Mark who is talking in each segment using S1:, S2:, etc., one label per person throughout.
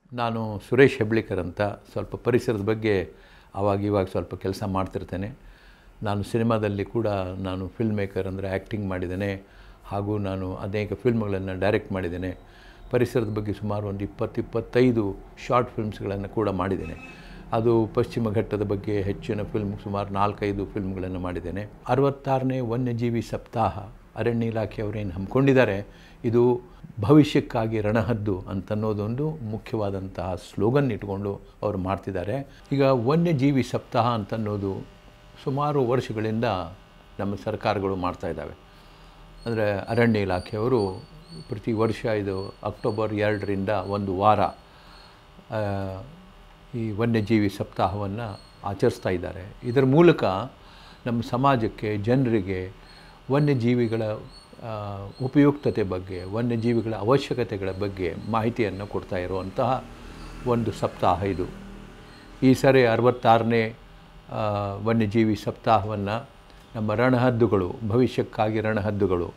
S1: ನಾನು ಸುರೇಶ್ ಹೆಬ್ಳಿಕರ್ ಅಂತ ಸ್ವಲ್ಪ ಪರಿಸರದ ಬಗ್ಗೆ ಆವಾಗ ಇವಾಗ ಸ್ವಲ್ಪ ಕೆಲಸ ಮಾಡ್ತಿರ್ತೇನೆ ನಾನು ಸಿನಿಮಾದಲ್ಲಿ ಕೂಡ ನಾನು ಫಿಲ್ಮ್ ಮೇಕರ್ ಅಂದರೆ ಆ್ಯಕ್ಟಿಂಗ್ ಮಾಡಿದ್ದೇನೆ ಹಾಗೂ ನಾನು ಅನೇಕ ಫಿಲ್ಮ್ಗಳನ್ನು ಡೈರೆಕ್ಟ್ ಮಾಡಿದ್ದೇನೆ ಪರಿಸರದ ಬಗ್ಗೆ ಸುಮಾರು ಒಂದು ಇಪ್ಪತ್ತು ಇಪ್ಪತ್ತೈದು ಶಾರ್ಟ್ ಫಿಲ್ಮ್ಸ್ಗಳನ್ನು ಕೂಡ ಮಾಡಿದ್ದೇನೆ ಅದು ಪಶ್ಚಿಮ ಘಟ್ಟದ ಬಗ್ಗೆ ಹೆಚ್ಚಿನ ಫಿಲ್ಮ್ ಸುಮಾರು ನಾಲ್ಕೈದು ಫಿಲ್ಮ್ಗಳನ್ನು ಮಾಡಿದ್ದೇನೆ ಅರವತ್ತಾರನೇ ವನ್ಯಜೀವಿ ಸಪ್ತಾಹ ಅರಣ್ಯ ಇಲಾಖೆಯವರೇನು ಹಮ್ಮಿಕೊಂಡಿದ್ದಾರೆ ಇದು ಭವಿಷ್ಯಕ್ಕಾಗಿ ರಣಹದ್ದು ಅಂತನ್ನೋದೊಂದು ಮುಖ್ಯವಾದಂತಹ ಸ್ಲೋಗನ್ ಇಟ್ಕೊಂಡು ಅವರು ಮಾಡ್ತಿದ್ದಾರೆ ಈಗ ವನ್ಯಜೀವಿ ಸಪ್ತಾಹ ಅಂತನ್ನೋದು ಸುಮಾರು ವರ್ಷಗಳಿಂದ ನಮ್ಮ ಸರ್ಕಾರಗಳು ಮಾಡ್ತಾ ಇದ್ದಾವೆ ಅಂದರೆ ಅರಣ್ಯ ಇಲಾಖೆಯವರು ಪ್ರತಿ ವರ್ಷ ಇದು ಅಕ್ಟೋಬರ್ ಎರಡರಿಂದ ಒಂದು ವಾರ ಆ, ಈ ವನ್ಯಜೀವಿ ಸಪ್ತಾಹವನ್ನು ಆಚರಿಸ್ತಾ ಇದ್ದಾರೆ ಇದರ ಮೂಲಕ ನಮ್ಮ ಸಮಾಜಕ್ಕೆ ಜನರಿಗೆ ವನ್ಯಜೀವಿಗಳ ಆ, ಉಪಯುಕ್ತತೆ ಬಗ್ಗೆ ವನ್ಯಜೀವಿಗಳ ಅವಶ್ಯಕತೆಗಳ ಬಗ್ಗೆ ಮಾಹಿತಿಯನ್ನು ಕೊಡ್ತಾ ಇರುವಂತಹ ಒಂದು ಸಪ್ತಾಹ ಇದು ಈ ಸರಿ ಅರವತ್ತಾರನೇ ಆ, ವನ್ಯಜೀವಿ ಸಪ್ತಾಹವನ್ನು ನಮ್ಮ ರಣಹದ್ದುಗಳು ಭವಿಷ್ಯಕ್ಕಾಗಿ ರಣಹದ್ದುಗಳು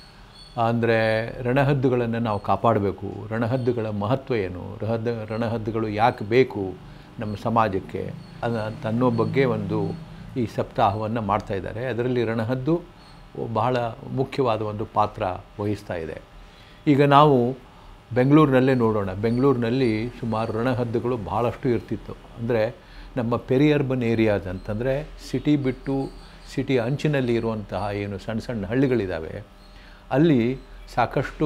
S1: ಅಂದರೆ ರಣಹದ್ದುಗಳನ್ನು ನಾವು ಕಾಪಾಡಬೇಕು ರಣಹದ್ದುಗಳ ಮಹತ್ವ ಏನು ರಹದ ರಣಹದ್ದುಗಳು ಯಾಕೆ ಬೇಕು ನಮ್ಮ ಸಮಾಜಕ್ಕೆ ಅದ ಅಂತ ಅನ್ನೋ ಬಗ್ಗೆ ಒಂದು ಈ ಸಪ್ತಾಹವನ್ನು ಮಾಡ್ತಾ ಇದ್ದಾರೆ ಅದರಲ್ಲಿ ರಣಹದ್ದು ಬಹಳ ಮುಖ್ಯವಾದ ಒಂದು ಪಾತ್ರ ವಹಿಸ್ತಾ ಇದೆ ಈಗ ನಾವು ಬೆಂಗಳೂರಿನಲ್ಲೇ ನೋಡೋಣ ಬೆಂಗಳೂರಿನಲ್ಲಿ ಸುಮಾರು ರಣಹದ್ದುಗಳು ಭಾಳಷ್ಟು ಇರ್ತಿತ್ತು ಅಂದರೆ ನಮ್ಮ ಪೆರಿಯರ್ಬನ್ ಏರಿಯಾಸ್ ಅಂತಂದರೆ ಸಿಟಿ ಬಿಟ್ಟು ಸಿಟಿ ಅಂಚಿನಲ್ಲಿ ಇರುವಂತಹ ಏನು ಸಣ್ಣ ಸಣ್ಣ ಹಳ್ಳಿಗಳಿದ್ದಾವೆ ಅಲ್ಲಿ ಸಾಕಷ್ಟು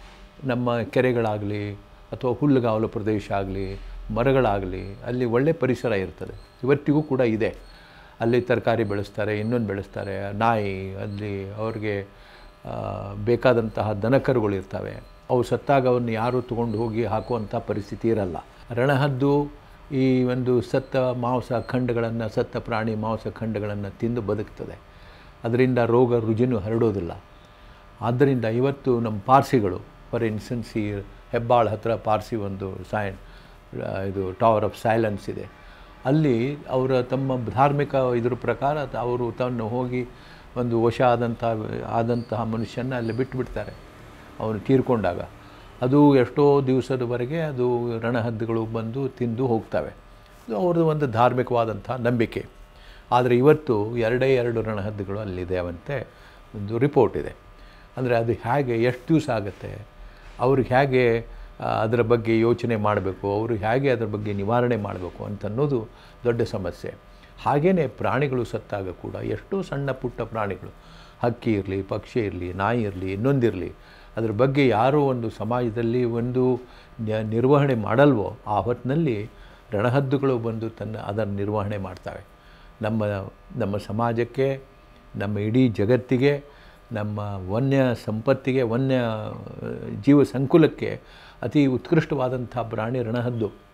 S1: ನಮ್ಮ ಕೆರೆಗಳಾಗಲಿ ಅಥವಾ ಹುಲ್ಲುಗಾವಲು ಪ್ರದೇಶ ಆಗಲಿ ಮರಗಳಾಗಲಿ ಅಲ್ಲಿ ಒಳ್ಳೆ ಪರಿಸರ ಇರ್ತದೆ ಇವತ್ತಿಗೂ ಕೂಡ ಇದೆ ಅಲ್ಲಿ ತರಕಾರಿ ಬೆಳೆಸ್ತಾರೆ ಇನ್ನೊಂದು ಬೆಳೆಸ್ತಾರೆ ನಾಯಿ ಅಲ್ಲಿ ಅವ್ರಿಗೆ ಆ, ಬೇಕಾದಂತಹ ದನಕರುಗಳು ಇರ್ತವೆ ಅವು ಸತ್ತಾಗ ಅವನ್ನು ಯಾರು ತೊಗೊಂಡು ಹೋಗಿ ಹಾಕುವಂಥ ಪರಿಸ್ಥಿತಿ ಇರಲ್ಲ ರಣಹದ್ದು ಈ ಒಂದು ಸತ್ತ ಮಾಂಸ ಖಂಡಗಳನ್ನು ಸತ್ತ ಪ್ರಾಣಿ ಮಾಂಸ ಖಂಡಗಳನ್ನು ತಿಂದು ಬದುಕ್ತದೆ ಅದರಿಂದ ರೋಗ ರುಜಿನು ಹರಡೋದಿಲ್ಲ ಆದ್ದರಿಂದ ಇವತ್ತು ನಮ್ಮ ಪಾರ್ಸಿಗಳು ಫಾರ್ ಇನ್ಸ್ಟೆನ್ಸ್ ಈ ಹೆಬ್ಬಾಳ ಹತ್ರ ಪಾರ್ಸಿ ಒಂದು ಸೈನ್ ಇದು ಟವರ್ ಆಫ್ ಸೈಲೆನ್ಸ್ ಇದೆ ಅಲ್ಲಿ ಅವರ ತಮ್ಮ ಧಾರ್ಮಿಕ ಇದ್ರ ಪ್ರಕಾರ ತ- ಅವರು ತನ್ನ ಹೋಗಿ ಒಂದು ವಶ ಆದಂಥ ಆದಂತಹ ಮನುಷ್ಯನ ಅಲ್ಲಿ ಬಿಟ್ಟುಬಿಡ್ತಾರೆ ಅವನು ತೀರ್ಕೊಂಡಾಗ ಅದು ಎಷ್ಟೋ ದಿವಸದವರೆಗೆ ಅದು ರಣಹದ್ದುಗಳು ಬಂದು ತಿಂದು ಹೋಗ್ತವೆ ಇದು ಅವ್ರದ್ದು ಒಂದು ಧಾರ್ಮಿಕವಾದಂಥ ನಂಬಿಕೆ ಆದರೆ ಇವತ್ತು ಎರಡೇ ಎರಡು ರಣಹದ್ದುಗಳು ಅಲ್ಲಿದೆ ಒಂದು ರಿಪೋರ್ಟ್ ಇದೆ ಅಂದರೆ ಅದು ಹೇಗೆ ಎಷ್ಟು ದಿವಸ ಆಗುತ್ತೆ ಅವ್ರಿಗೆ ಹೇಗೆ ಆ, ಅದರ ಬಗ್ಗೆ ಯೋಚನೆ ಮಾಡಬೇಕು ಅವರು ಹೇಗೆ ಅದರ ಬಗ್ಗೆ ನಿವಾರಣೆ ಮಾಡಬೇಕು ಅಂತ ಅನ್ನೋದು ದೊಡ್ಡ ಸಮಸ್ಯೆ ಹಾಗೆಯೇ ಪ್ರಾಣಿಗಳು ಸತ್ತಾಗ ಕೂಡ ಎಷ್ಟೋ ಸಣ್ಣ ಪುಟ್ಟ ಪ್ರಾಣಿಗಳು ಹಕ್ಕಿ ಇರಲಿ ಪಕ್ಷಿ ಇರಲಿ ನಾಯಿ ಇರಲಿ ಇನ್ನೊಂದಿರಲಿ ಅದ್ರ ಬಗ್ಗೆ ಯಾರೋ ಒಂದು ಸಮಾಜದಲ್ಲಿ ಒಂದು ನ್ಯ- ನಿರ್ವಹಣೆ ಮಾಡಲ್ವೋ ಆ ಹೊತ್ತಿನಲ್ಲಿ ರಣಹದ್ದುಗಳು ಬಂದು ತನ್ನ ಅದನ್ನು ನಿರ್ವಹಣೆ ಮಾಡ್ತವೆ ನಮ್ಮ ನಮ್ಮ ಸಮಾಜಕ್ಕೆ ನಮ್ಮ ಇಡೀ ಜಗತ್ತಿಗೆ ನಮ್ಮ ವನ್ಯ ಸಂಪತ್ತಿಗೆ ವನ್ಯ ಆ, ಜೀವ ಸಂಕುಲಕ್ಕೆ ಅತಿ ಉತ್ಕೃಷ್ಟವಾದಂಥ ಪ್ರಾಣಿ ರಣಹದ್ದು